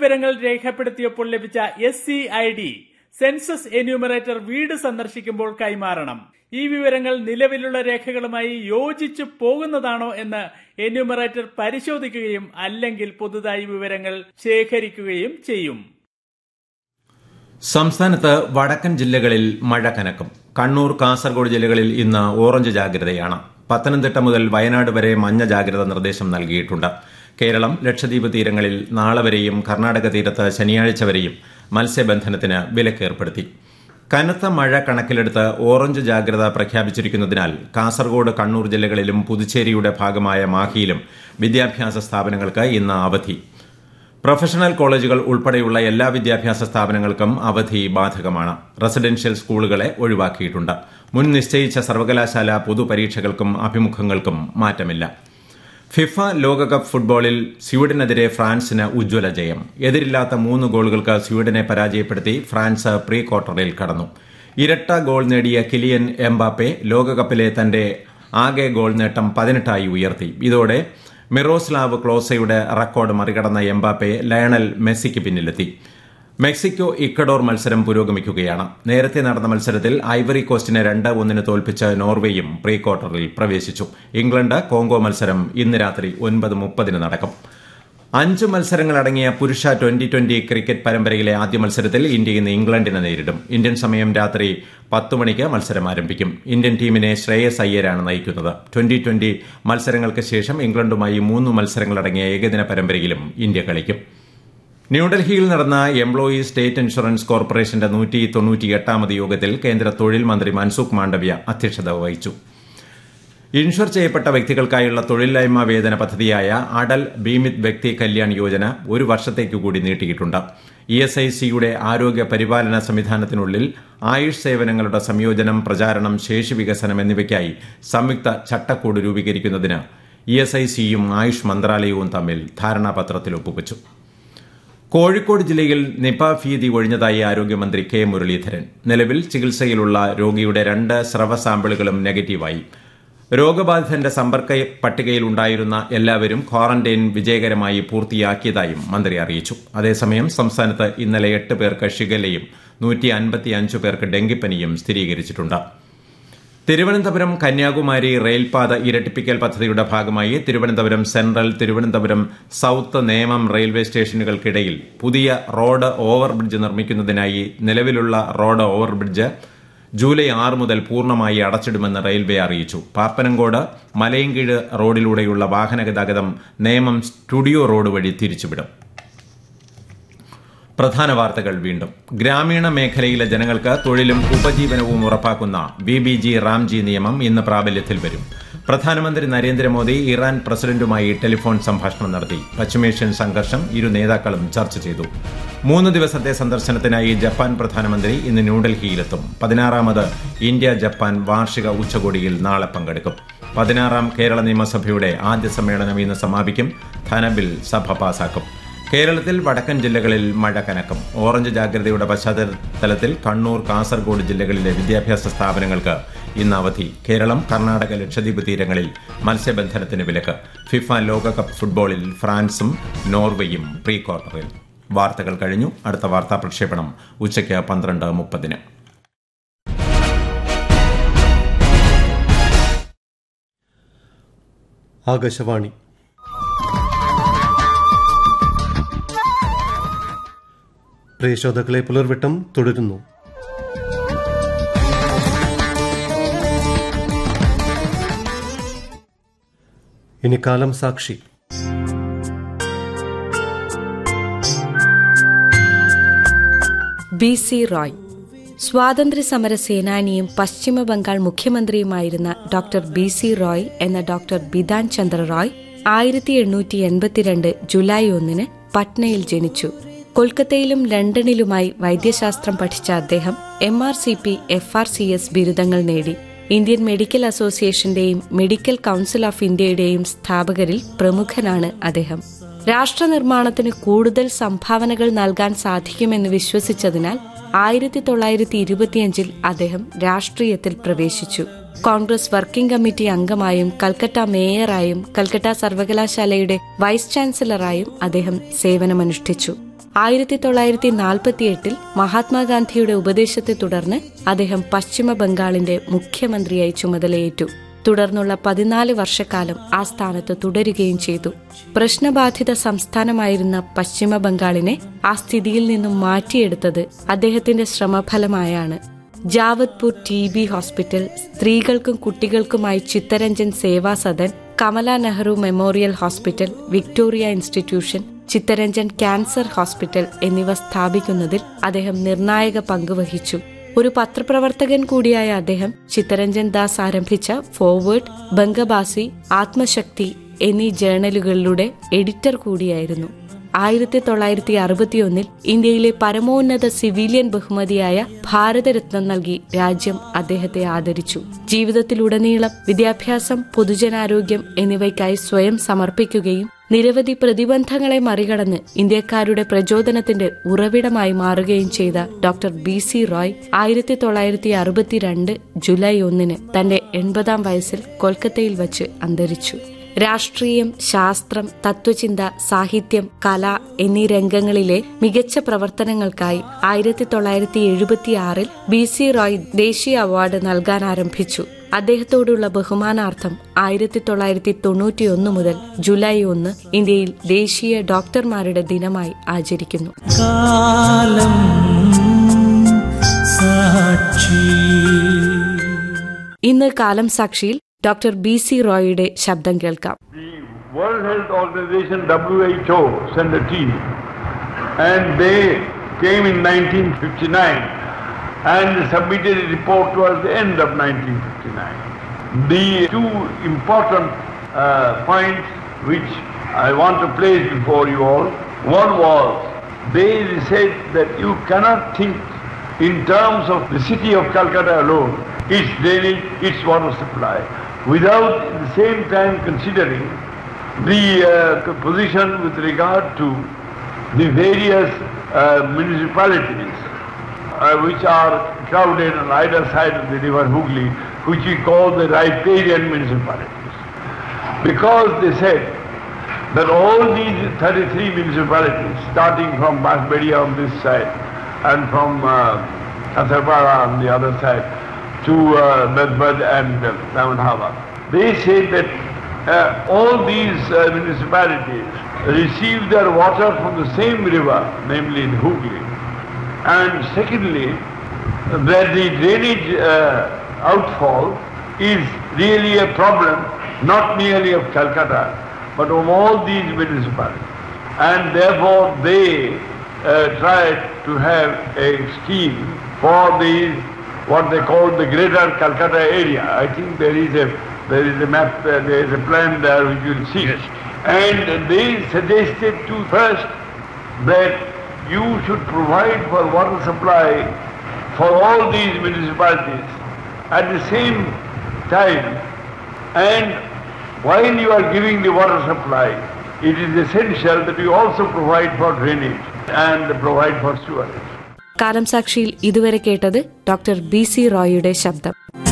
വിവരങ്ങൾ രേഖപ്പെടുത്തിയപ്പോൾ ലഭിച്ച S C I D census enumerator വീട് സന്ദർശിക്കുമ്പോൾ കൈമാറണം ഈ വിവരങ്ങൾ നിലവിലുള്ള രേഖകളുമായി യോജിച്ചു പോകുന്നതാണോ എന്ന് എന്യൂമറേറ്റർ പരിശോധിക്കുകയും അല്ലെങ്കിൽ പുതുതായി വിവരങ്ങൾ ശേഖരിക്കുകയും ചെയ്യും സംസ്ഥാനത്ത് വടക്കൻ ജില്ലകളിൽ മഴ കനക്കും കണ്ണൂർ കാസർഗോഡ് ജില്ലകളിൽ ഇന്ന് ഓറഞ്ച് ജാഗ്രതയാണ് പത്തനംതിട്ട മുതൽ വയനാട് വരെ മഞ്ഞ ജാഗ്രത നിർദ്ദേശം നൽകിയിട്ടുണ്ട് കേരളം ലക്ഷദ്വീപ് തീരങ്ങളിൽ നാളെ വരെയും കർണാടക തീരത്ത് ശനിയാഴ്ച വരെയും മത്സ്യബന്ധനത്തിന് വിലക്കേർപ്പെടുത്തി കനത്ത മഴ കണക്കിലെടുത്ത് ഓറഞ്ച് ജാഗ്രത പ്രഖ്യാപിച്ചിരിക്കുന്നതിനാൽ കാസർഗോഡ് കണ്ണൂർ ജില്ലകളിലും പുതുച്ചേരിയുടെ ഭാഗമായ മാഹിയിലും വിദ്യാഭ്യാസ സ്ഥാപനങ്ങൾക്ക് ഇന്ന് അവധി പ്രൊഫഷണൽ കോളേജുകൾ ഉൾപ്പെടെയുള്ള എല്ലാ വിദ്യാഭ്യാസ സ്ഥാപനങ്ങൾക്കും അവധി ബാധകമാണ് റെസിഡൻഷ്യൽ സ്കൂളുകളെ ഒഴിവാക്കിയിട്ടുണ്ട് മുൻ നിശ്ചയിച്ച സർവകലാശാല പൊതുപരീക്ഷകൾക്കും അഭിമുഖങ്ങൾക്കും മാറ്റമില്ല ഫിഫ ലോകകപ്പ് ഫുട്ബോളിൽ സ്വീഡനെതിരെ ഫ്രാൻസിന് ഉജ്ജ്വല ജയം എതിരില്ലാത്ത മൂന്ന് ഗോളുകൾക്ക് സ്വീഡനെ പരാജയപ്പെടുത്തി ഫ്രാൻസ് പ്രീ ക്വാർട്ടറിൽ കടന്നു ഇരട്ട ഗോൾ നേടിയ കിലിയൻ എംബാപ്പെ ലോകകപ്പിലെ തന്റെ ആകെ ഗോൾ നേട്ടം പതിനെട്ടായി ഉയർത്തി ഇതോടെ മിറോസ്ലാവ് ക്ലോസയുടെ റെക്കോർഡ് മറികടന്ന എംബാപ്പെ ലയണൽ മെസ്സിക്ക് പിന്നിലെത്തി മെക്സിക്കോ ഇക്കഡോർ മത്സരം പുരോഗമിക്കുകയാണ് നേരത്തെ നടന്ന മത്സരത്തിൽ ഐവറി കോസ്റ്റിനെ രണ്ട് ഒന്നിന് തോൽപ്പിച്ച് നോർവേയും പ്രീ ക്വാർട്ടറിൽ പ്രവേശിച്ചു ഇംഗ്ലണ്ട് കോങ്കോ മത്സരം ഇന്ന് രാത്രി ഒൻപത് മുപ്പതിന് നടക്കും അഞ്ച് മത്സരങ്ങളടങ്ങിയ പുരുഷ ട്വന്റി ട്വന്റി ക്രിക്കറ്റ് പരമ്പരയിലെ ആദ്യ മത്സരത്തിൽ ഇന്ത്യ ഇന്ന് ഇംഗ്ലണ്ടിനെ നേരിടും ഇന്ത്യൻ സമയം രാത്രി പത്ത് മണിക്ക് മത്സരം ആരംഭിക്കും ഇന്ത്യൻ ടീമിനെ ശ്രേയസ് അയ്യരാണ് നയിക്കുന്നത് ട്വന്റി ട്വന്റി മത്സരങ്ങൾക്ക് ശേഷം ഇംഗ്ലണ്ടുമായി മൂന്ന് മത്സരങ്ങളടങ്ങിയ ഏകദിന പരമ്പരയിലും ഇന്ത്യ കളിക്കും ന്യൂഡൽഹിയിൽ നടന്ന എംപ്ലോയീസ് സ്റ്റേറ്റ് ഇൻഷുറൻസ് കോർപ്പറേഷന്റെ നൂറ്റി തൊണ്ണൂറ്റിയെട്ടാമത് യോഗത്തിൽ കേന്ദ്ര തൊഴിൽ മന്ത്രി മൻസുഖ് മാണ്ഡവ്യ അധ്യക്ഷത വഹിച്ചു ഇൻഷുർ ചെയ്യപ്പെട്ട വ്യക്തികൾക്കായുള്ള തൊഴിലില്ലായ്മ വേതന പദ്ധതിയായ അടൽ ബീമിത് വ്യക്തി കല്യാൺ യോജന ഒരു വർഷത്തേക്ക് കൂടി നീട്ടിയിട്ടുണ്ട് ഇ എസ് ഐ സിയുടെ ആരോഗ്യ പരിപാലന സംവിധാനത്തിനുള്ളിൽ ആയുഷ് സേവനങ്ങളുടെ സംയോജനം പ്രചാരണം ശേഷി വികസനം എന്നിവയ്ക്കായി സംയുക്ത ചട്ടക്കൂട് രൂപീകരിക്കുന്നതിന് ഇ എസ് ഐ സിയും ആയുഷ് മന്ത്രാലയവും തമ്മിൽ ധാരണാപത്രത്തിൽ ഒപ്പുവച്ചു കോഴിക്കോട് ജില്ലയിൽ നിപ ഭീതി ഒഴിഞ്ഞതായി ആരോഗ്യമന്ത്രി കെ മുരളീധരൻ നിലവിൽ ചികിത്സയിലുള്ള രോഗിയുടെ രണ്ട് സ്രവ സാമ്പിളുകളും നെഗറ്റീവായി രോഗബാധിതന്റെ സമ്പർക്ക പട്ടികയിൽ ഉണ്ടായിരുന്ന എല്ലാവരും ക്വാറന്റൈൻ വിജയകരമായി പൂർത്തിയാക്കിയതായും മന്ത്രി അറിയിച്ചു അതേസമയം സംസ്ഥാനത്ത് ഇന്നലെ എട്ട് പേർക്ക് ഷിഗലയും നൂറ്റി അൻപത്തിയഞ്ച് പേർക്ക് ഡെങ്കിപ്പനിയും സ്ഥിരീകരിച്ചിട്ടുണ്ട് തിരുവനന്തപുരം കന്യാകുമാരി റെയിൽപാത ഇരട്ടിപ്പിക്കൽ പദ്ധതിയുടെ ഭാഗമായി Thiruvananthapuram central Thiruvananthapuram south Nemom railway സ്റ്റേഷനുകൾക്കിടയിൽ പുതിയ റോഡ് ഓവർബ്രിഡ്ജ് നിർമ്മിക്കുന്നതിനായി നിലവിലുള്ള റോഡ് ഓവർബ്രിഡ്ജ് ജൂലൈ ആറ് മുതൽ പൂർണ്ണമായി അടച്ചിടുമെന്ന് റെയിൽവേ അറിയിച്ചു പാപ്പനംകോട് മലയൻകീഴ് റോഡിലൂടെയുള്ള വാഹന ഗതാഗതം നേമം സ്റ്റുഡിയോ റോഡ് വഴി തിരിച്ചുവിടും പ്രധാന വാർത്തകൾ വീണ്ടും ഗ്രാമീണ മേഖലയിലെ ജനങ്ങൾക്ക് തൊഴിലും ഉപജീവനവും ഉറപ്പാക്കുന്ന ബി ബി ജി റാംജി നിയമം ഇന്ന് പ്രാബല്യത്തിൽ വരും പ്രധാനമന്ത്രി നരേന്ദ്രമോദി ഇറാൻ പ്രസിഡന്റുമായി ടെലിഫോൺ സംഭാഷണം നടത്തി പശ്ചിമേഷ്യൻ സംഘർഷം ഇരു നേതാക്കളും ചർച്ച ചെയ്തു മൂന്ന് ദിവസത്തെ സന്ദർശനത്തിനായി ജപ്പാൻ പ്രധാനമന്ത്രി ഇന്ന് ന്യൂഡൽഹിയിലെത്തും പതിനാറാമത് ഇന്ത്യ ജപ്പാൻ വാർഷിക ഉച്ചകോടിയിൽ നാളെ പങ്കെടുക്കും പതിനാറാം കേരള നിയമസഭയുടെ ആദ്യ സമ്മേളനം ഇന്ന് സമാപിക്കും ധനബിൽ സഭ പാസാക്കും കേരളത്തിൽ വടക്കൻ ജില്ലകളിൽ മഴ കനക്കും ഓറഞ്ച് ജാഗ്രതയുടെ പശ്ചാത്തലത്തിൽ കണ്ണൂർ കാസർഗോഡ് ജില്ലകളിലെ വിദ്യാഭ്യാസ സ്ഥാപനങ്ങൾക്ക് ഇന്ന് അവധി കേരളം കർണാടക ലക്ഷദ്വീപ് തീരങ്ങളിൽ മത്സ്യബന്ധനത്തിന് വിലക്ക് ഫിഫ ലോകകപ്പ് ഫുട്ബോളിൽ ഫ്രാൻസും നോർവേയും പ്രീ ക്വാർട്ടറിൽ വാർത്തകൾ കഴിഞ്ഞു അടുത്ത വാർത്താ പ്രക്ഷേപണം ഉച്ചയ്ക്ക് പന്ത്രണ്ട് മുപ്പതിന് ആകാശവാണി പ്രിയ ശ്രോതാക്കളെ പുലർവട്ടം തുടരുന്നു ഇനി കാലം സാക്ഷി ബി സി റോയ് സ്വാതന്ത്ര്യസമര സേനാനിയും പശ്ചിമ ബംഗാൾ മുഖ്യമന്ത്രിയുമായിരുന്ന ഡോക്ടർ ബി സി റോയ് എന്ന ഡോക്ടർ ബിധാൻ ചന്ദ്ര റോയ് ആയിരത്തി എണ്ണൂറ്റി എൺപത്തിരണ്ട് ജൂലൈ ഒന്നിന് പട്നയിൽ ജനിച്ചു കൊൽക്കത്തയിലും ലണ്ടനിലുമായി വൈദ്യശാസ്ത്രം പഠിച്ച അദ്ദേഹം M R C P F R C S ബിരുദങ്ങൾ നേടി ഇന്ത്യൻ മെഡിക്കൽ അസോസിയേഷന്റെയും മെഡിക്കൽ കൌൺസിൽ ഓഫ് ഇന്ത്യയുടെയും സ്ഥാപകരിൽ പ്രമുഖനാണ് അദ്ദേഹം രാഷ്ട്രനിർമ്മാണത്തിന് കൂടുതൽ സംഭാവനകൾ നൽകാൻ സാധിക്കുമെന്ന് വിശ്വസിച്ചതിനാൽ ആയിരത്തി തൊള്ളായിരത്തി ഇരുപത്തിയഞ്ചിൽ അദ്ദേഹം രാഷ്ട്രീയത്തിൽ പ്രവേശിച്ചു കോൺഗ്രസ് വർക്കിംഗ് കമ്മിറ്റി അംഗമായും കൽക്കട്ട മേയറായും കൽക്കട്ട സർവകലാശാലയുടെ വൈസ് ചാൻസലറായും അദ്ദേഹം സേവനമനുഷ്ഠിച്ചു ആയിരത്തി തൊള്ളായിരത്തി നാൽപ്പത്തിയെട്ടിൽ മഹാത്മാഗാന്ധിയുടെ ഉപദേശത്തെ തുടർന്ന് അദ്ദേഹം പശ്ചിമ ബംഗാളിന്റെ മുഖ്യമന്ത്രിയായി ചുമതലയേറ്റു തുടർന്നുള്ള പതിനാല് വർഷക്കാലം ആ സ്ഥാനത്ത് തുടരുകയും ചെയ്തു പ്രശ്നബാധിത സംസ്ഥാനമായിരുന്ന പശ്ചിമ ബംഗാളിനെ ആ സ്ഥിതിയിൽ നിന്നും മാറ്റിയെടുത്തത് അദ്ദേഹത്തിന്റെ ശ്രമഫലമായാണ് ജാവത്പൂർ ടി ബി ഹോസ്പിറ്റൽ സ്ത്രീകൾക്കും കുട്ടികൾക്കുമായി Chittaranjan Seva Sadan Kamala Nehru memorial hospital Victoria institution Chittaranjan cancer hospital എന്നിവ സ്ഥാപിക്കുന്നതിൽ അദ്ദേഹം നിർണായക പങ്കുവഹിച്ചു ഒരു പത്രപ്രവർത്തകൻ കൂടിയായ അദ്ദേഹം ചിത്തരഞ്ജൻ ദാസ് ആരംഭിച്ച ഫോർവേഡ് ബംഗബാസി ആത്മശക്തി എന്നീ ജേണലുകളിലൂടെ എഡിറ്റർ കൂടിയായിരുന്നു ആയിരത്തി തൊള്ളായിരത്തി അറുപത്തിയൊന്നിൽ ഇന്ത്യയിലെ പരമോന്നത സിവിലിയൻ ബഹുമതിയായ ഭാരതരത്നം നൽകി രാജ്യം അദ്ദേഹത്തെ ആദരിച്ചു ജീവിതത്തിലുടനീളം വിദ്യാഭ്യാസം പൊതുജനാരോഗ്യം എന്നിവയ്ക്കായി സ്വയം സമർപ്പിക്കുകയും നിരവധി പ്രതിബന്ധങ്ങളെ മറികടന്ന് ഇന്ത്യക്കാരുടെ പ്രചോദനത്തിന്റെ ഉറവിടമായി മാറുകയും ചെയ്ത ഡോക്ടർ ബി സി റോയ് ആയിരത്തി തൊള്ളായിരത്തി അറുപത്തിരണ്ട് ജൂലൈ ഒന്നിന് തന്റെ എൺപതാം വയസ്സിൽ കൊൽക്കത്തയിൽ വച്ച് അന്തരിച്ചു രാഷ്ട്രീയം ശാസ്ത്രം തത്വചിന്ത സാഹിത്യം കല എന്നീ രംഗങ്ങളിലെ മികച്ച പ്രവർത്തനങ്ങൾക്കായി ആയിരത്തി തൊള്ളായിരത്തി എഴുപത്തിയാറിൽ ബി സി റോയ് ദേശീയ അവാർഡ് നൽകാൻ ആരംഭിച്ചു അദ്ദേഹത്തോടുള്ള ബഹുമാനാർത്ഥം ആയിരത്തി തൊള്ളായിരത്തി തൊണ്ണൂറ്റിയൊന്ന് മുതൽ ജൂലൈ ഒന്ന് ഇന്ത്യയിൽ ദേശീയ ഡോക്ടർമാരുടെ ദിനമായി ആചരിക്കുന്നു കാലം സാക്ഷി ഇന്ന് കാലം സാക്ഷിയിൽ ഡോക്ടർ ബി സി റോയിയുടെ ശബ്ദം കേൾക്കാം The World Health Organization WHO sent a team and they came in 1959 and submitted a report towards the end of 1959. The two important uh, points which I want to place before you all, one was they said that you cannot think in terms of the city of Calcutta alone, its drainage, its water supply, without at the same time considering the uh, position with regard to the various uh, municipalities uh, which are crowded on either side of the river Hooghly, which we call the riparian municipalities. Because they said that all these 33 municipalities, starting from Basbedia on this side and from uh, Atharpara on the other side to uh, Medbad and uh, Ramanhava, they say that uh, all these uh, municipalities receive their water from the same river, namely the Hooghly. And secondly, that the drainage uh, outfall is really a problem not merely of Calcutta, but of all these municipalities. And therefore they uh, tried to have a scheme for the what they call the greater Calcutta area. I think there is a there is a map, uh, there is a plan there which you will see. And they suggested to first that you should provide for water supply for all these municipalities at the same time and while you are giving the water supply it is essential that you also provide for drainage and provide for sewerage. കാലം സാക്ഷിയിൽ ഇതുവരെ കേട്ടത് doctor B C റോയിയുടെ ശബ്ദം